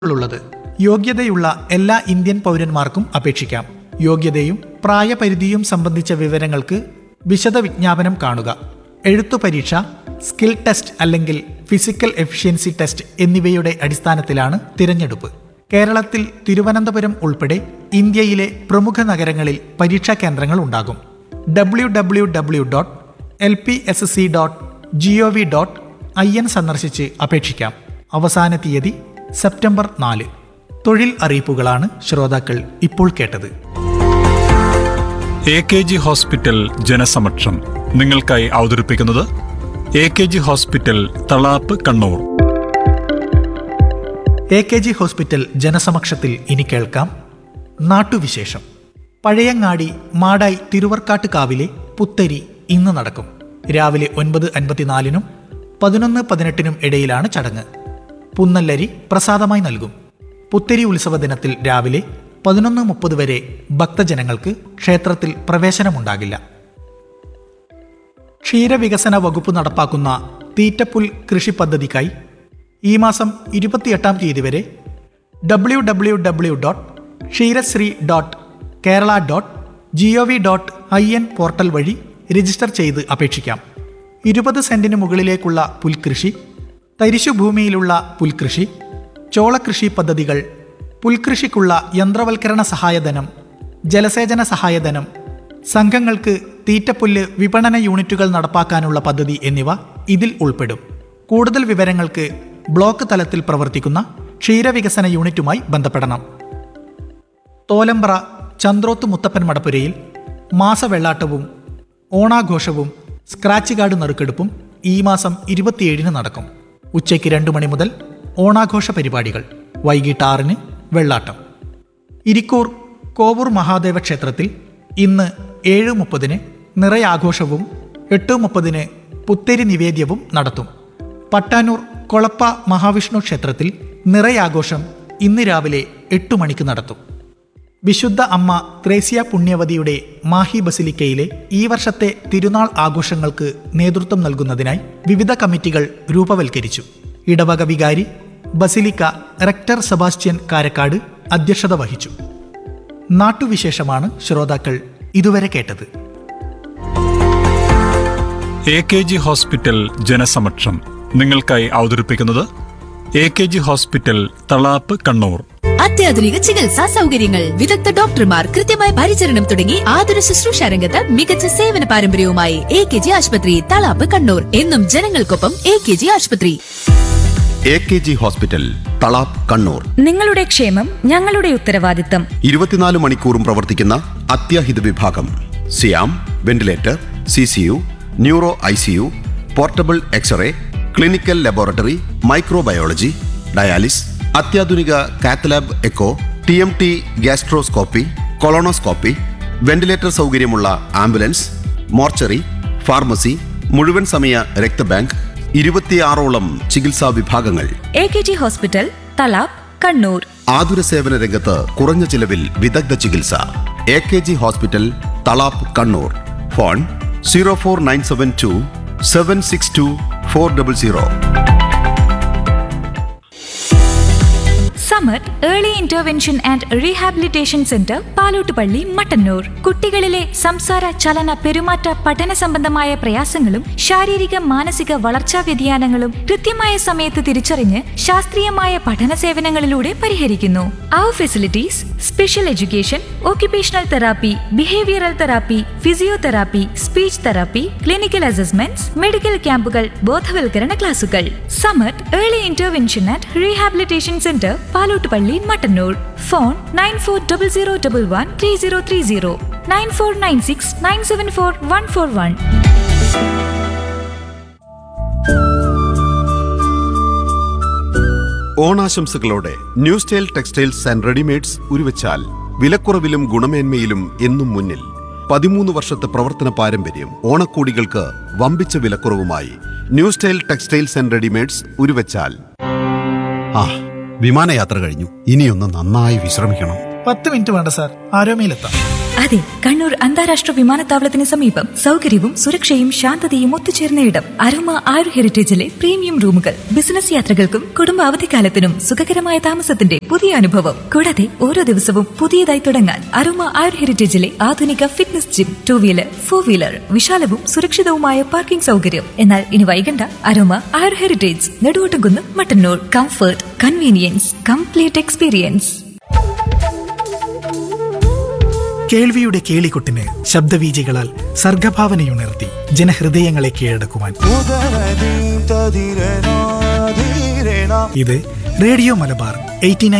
ഉള്ളത് യോഗ്യതയുള്ള എല്ലാ ഇന്ത്യൻ പൗരന്മാർക്കും അപേക്ഷിക്കാം യോഗ്യതയും പ്രായപരിധിയും സംബന്ധിച്ച വിവരങ്ങൾക്ക് വിശദ വിജ്ഞാപനം കാണുക എഴുത്തു പരീക്ഷ സ്കിൽ ടെസ്റ്റ് അല്ലെങ്കിൽ ഫിസിക്കൽ എഫിഷ്യൻസി ടെസ്റ്റ് എന്നിവയുടെ അടിസ്ഥാനത്തിലാണ് തിരഞ്ഞെടുപ്പ് കേരളത്തിൽ തിരുവനന്തപുരം ഉൾപ്പെടെ ഇന്ത്യയിലെ പ്രമുഖ നഗരങ്ങളിൽ പരീക്ഷാ കേന്ദ്രങ്ങൾ ഉണ്ടാകും W W W dot L P S C dot G O V dot I N സന്ദർശിച്ച് അപേക്ഷിക്കാം അവസാന തീയതി സെപ്റ്റംബർ നാല് തൊഴിൽ അറിയിപ്പുകളാണ് ശ്രോതാക്കൾ ഇപ്പോൾ കേട്ടത് എ കെ ജി ഹോസ്പിറ്റൽ ജനസമക്ഷം നിങ്ങൾക്കായി അവതരിപ്പിക്കുന്നത് A K G hospital Thalap Kannur A K G hospital ജനസമക്ഷത്തിൽ ഇനി കേൾക്കാം നാട്ടുവിശേഷം പഴയങ്ങാടി മാടായി തിരുവർക്കാട്ട് കാവിലെ പുത്തരി ഇന്ന് നടക്കും രാവിലെ ഒൻപത് അൻപത്തിനാലിനും പതിനൊന്ന് പതിനെട്ടിനും ഇടയിലാണ് ചടങ്ങ് പുന്നല്ലരി പ്രസാദമായി നൽകും പുത്തരി ഉത്സവ ദിനത്തിൽ രാവിലെ പതിനൊന്ന് മുപ്പത് വരെ ഭക്തജനങ്ങൾക്ക് ക്ഷേത്രത്തിൽ പ്രവേശനമുണ്ടാകില്ല ക്ഷീരവികസന വകുപ്പ് നടപ്പാക്കുന്ന തീറ്റപ്പുൽ കൃഷി പദ്ധതിക്കായി ഈ മാസം ഇരുപത്തിയെട്ടാം തീയതി വരെ W W W dot Ksheerasree dot Kerala dot G O V dot I N portal വഴി രജിസ്റ്റർ ചെയ്ത് അപേക്ഷിക്കാം ഇരുപത് സെന്റിന് മുകളിലേക്കുള്ള പുൽകൃഷി തരിശുഭൂമിയിലുള്ള പുൽകൃഷി ചോളകൃഷി പദ്ധതികൾ പുൽകൃഷിക്കുള്ള യന്ത്രവൽക്കരണ സഹായധനം ജലസേചന സഹായധനം സംഘങ്ങൾക്ക് തീറ്റപ്പുല്ല് വിപണന യൂണിറ്റുകൾ നടപ്പാക്കാനുള്ള പദ്ധതി എന്നിവ ഇതിൽ ഉൾപ്പെടും കൂടുതൽ വിവരങ്ങൾക്ക് ബ്ലോക്ക് തലത്തിൽ പ്രവർത്തിക്കുന്ന ക്ഷീരവികസന യൂണിറ്റുമായി ബന്ധപ്പെടണം തോലമ്പ്ര ചന്ദ്രോത്ത് മുത്തപ്പൻ മടപ്പുരയിൽ മാസവെള്ളാട്ടവും ഓണാഘോഷവും സ്ക്രാച്ച് കാർഡ് നറുക്കെടുപ്പും ഈ മാസം ഇരുപത്തിയേഴിന് നടക്കും ഉച്ചയ്ക്ക് രണ്ടു മണി മുതൽ ഓണാഘോഷ പരിപാടികൾ വൈകിട്ട് ആറിന് വെള്ളാട്ടം ഇരിക്കൂർ കോവൂർ മഹാദേവ ക്ഷേത്രത്തിൽ ഇന്ന് ഏഴ് മുപ്പതിന് നിറയാഘോഷവും എട്ട് മുപ്പതിന് പുത്തേരി നിവേദ്യവും നടത്തും പട്ടാനൂർ കൊളപ്പ മഹാവിഷ്ണു ക്ഷേത്രത്തിൽ നിറയാഘോഷം ഇന്ന് രാവിലെ എട്ടു മണിക്ക് നടത്തും വിശുദ്ധ അമ്മ ത്രേസ്യ പുണ്യവതിയുടെ മാഹി ബസിലിക്കയിലെ ഈ വർഷത്തെ തിരുനാൾ ആഘോഷങ്ങൾക്ക് നേതൃത്വം നൽകുന്നതിനായി വിവിധ കമ്മിറ്റികൾ രൂപവൽക്കരിച്ചു ഇടവക വികാരി ബസിലിക്ക റെക്ടർ സെബാസ്റ്റ്യൻ കാരക്കാട് അധ്യക്ഷത വഹിച്ചു നാട്ടുവിശേഷമാണ് ശ്രോതാക്കൾ ഇതുവരെ കേട്ടത് എ കെ ജി ഹോസ്പിറ്റൽ ജനസമക്ഷം നിങ്ങൾക്കായി അവതരിപ്പിക്കുന്നത് A K G hospital Thalap Kannur അത്യാധുനിക ചികിത്സാ സൗകര്യങ്ങൾ വിദഗ്ധ ഡോക്ടർമാർ കൃത്യമായ പരിചരണം തുടങ്ങി ആതുര ശുശ്രൂഷ രംഗത്ത് മികച്ച സേവന പാരമ്പര്യവുമായി എ കെ ജി ആശുപത്രി തളാപ്പ് കണ്ണൂർ എന്നും ജനങ്ങൾക്കൊപ്പം എ കെ ജി ആശുപത്രി A K G hospital Thalap Kannur നിങ്ങളുടെ ക്ഷേമം ഞങ്ങളുടെ ഉത്തരവാദിത്തം ഇരുപത്തിനാല് മണിക്കൂറും പ്രവർത്തിക്കുന്ന അത്യാഹിത വിഭാഗം സിയാം ventilator C C U neuro I C U portable x ray clinical laboratory microbiology dialysis അത്യാധുനിക cath lab echo T M T gastroscopy colonoscopy ventilator സൗകര്യമുള്ള ആംബുലൻസ് മോർച്ചറി ഫാർമസി മുഴുവൻ സമയ രക്തബാങ്ക് ഇരുപത്തിയാറോളം ചികിത്സാ വിഭാഗങ്ങൾ A K G hospital Thalap Kannur ആതുര സേവന രംഗത്ത് കുറഞ്ഞ ചിലവിൽ വിദഗ്ധ ചികിത്സ A K G hospital Thalap Kannur phone zero four nine seven two seven six two four double zero Samar early intervention and rehabilitation centre Palottupalli Mattannur കുട്ടികളിലെ സംസാര ചലന പെരുമാറ്റ പഠന സംബന്ധമായ പ്രയാസങ്ങളും ശാരീരിക മാനസിക വളർച്ചാ വ്യതിയാനങ്ങളും കൃത്യമായ സമയത്ത് തിരിച്ചറിഞ്ഞ് ശാസ്ത്രീയമായ പഠന സേവനങ്ങളിലൂടെ പരിഹരിക്കുന്നു അവർ facilities special education occupational therapy behavioural therapy physiotherapy speech therapy clinical assessments medical ക്യാമ്പുകൾ ബോധവൽക്കരണ ക്ലാസുകൾ Samar early intervention and rehabilitation centre Palottupalli Mattannur phone nine four double zero double one three zero three zero nine four nine six nine seven four one four one ഓണാശംസകളോടെ new style textiles and readymades Uruvachal വിലക്കുറവിലും ഗുണമേന്മയിലും എന്നും മുന്നിൽ പതിമൂന്ന് വർഷത്തെ പ്രവർത്തന പാരമ്പര്യം ഓണക്കോടികൾക്ക് വമ്പിച്ച വിലക്കുറവുമായി new style textiles and readymades Uruvachal ആ വിമാനയാത്ര കഴിഞ്ഞു ഇനിയൊന്ന് നന്നായി വിശ്രമിക്കണം പത്ത് മിനിറ്റ് വേണ്ട സാർ ആരോമയിലെത്താം അതെ കണ്ണൂർ അന്താരാഷ്ട്ര വിമാനത്താവളത്തിന് സമീപം സൗകര്യവും സുരക്ഷയും ശാന്തതയും ഒത്തുചേർന്ന ഇടം അരോമ ആയുർ ഹെറിറ്റേജിലെ പ്രീമിയം റൂമുകൾ ബിസിനസ് യാത്രകൾക്കും കുടുംബ അവധിക്കാലത്തിനും സുഖകരമായ താമസത്തിന്റെ പുതിയ അനുഭവം കൂടാതെ ഓരോ ദിവസവും പുതിയതായി തുടങ്ങാൻ അരോമ ആയുർ ഹെറിറ്റേജിലെ ആധുനിക fitness gym two wheeler four wheeler വിശാലവും സുരക്ഷിതവുമായ പാർക്കിംഗ് സൗകര്യം എന്നാൽ ഇനി വൈകണ്ട aroma Ayur heritage Neduvottumkunnu Mattannur comfort convenience complete experience കേൾവിയുടെ കേളികൊട്ടിന് ശബ്ദവീചികളാൽ സർഗഭാവനയുണർത്തി ജനഹൃദയങ്ങളെ കീഴടക്കുവാൻ ഇത് റേഡിയോ മലബാർ എയ്റ്റി